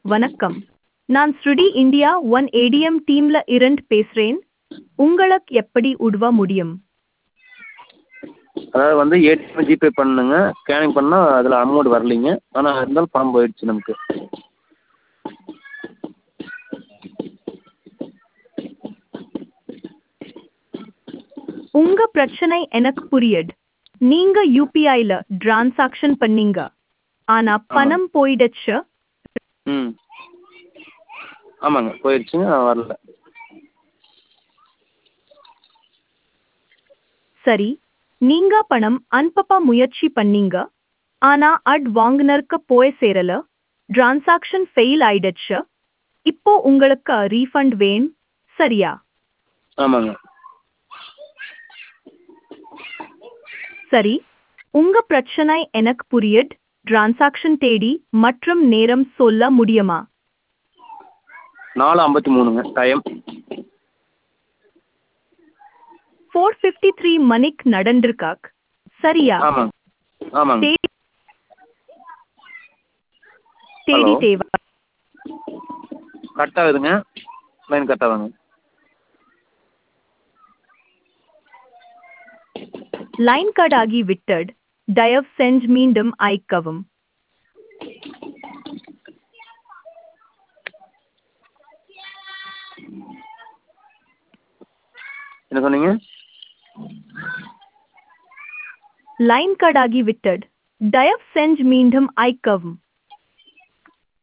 வணக்கம் நான் ஸ்ருடி இந்தியா ஒன் ஏடிஎம் டீம்ல இருந்து பேசுறேன் உங்களுக்கு எப்படி உதவ முடியும் அதாவது வந்து ஏடிஎம் ஜிபே பண்ணணுங்க ஸ்கேனிங் பண்ணால் அதில் அமௌண்ட் வரலைங்க ஆனால் இருந்தாலும் பணம் போயிடுச்சு நமக்கு உங்க பிரச்சனை எனக்கு புரியுது நீங்க யூபிஐல டிரான்சாக்ஷன் பண்ணீங்க ஆனா பணம் போயிடுச்சு ம் ஆமாங்க போயிடுச்சுங்க வரல சரி நீங்க பணம் அனுப்ப முயற்சி பண்ணீங்க ஆனா அட் வாங்குனருக்கு போய் சேரல டிரான்சாக்ஷன் ஃபெயில் ஆயிடுச்சு இப்போ உங்களுக்கு ரீஃபண்ட் வேணும் சரியா ஆமாங்க சரி உங்க பிரச்சனை எனக்கு புரியுது டிரான்சாக்ஷன் தேடி மற்றும் நேரம் சொல்ல முடியுமா நாலு ஐம்பத்தி மூணுங்க டைம் ஃபோர் ஃபிஃப்டி த்ரீ மணிக்கு நடந்திருக்காக் சரியா ஆமாங்க ஆமாங்க தேடி தேடி Hello. தேவா கட் ஆகுதுங்க லைன் கட் ஆகுதுங்க லைன் கட் ஆகி விட்டது தயவு செஞ்சு மீண்டும் அழைக்கவும் என்ன சொன்னீங்க லைன் கட் ஆகி விட்டது தயவு செஞ்சு மீண்டும் அழைக்கவும்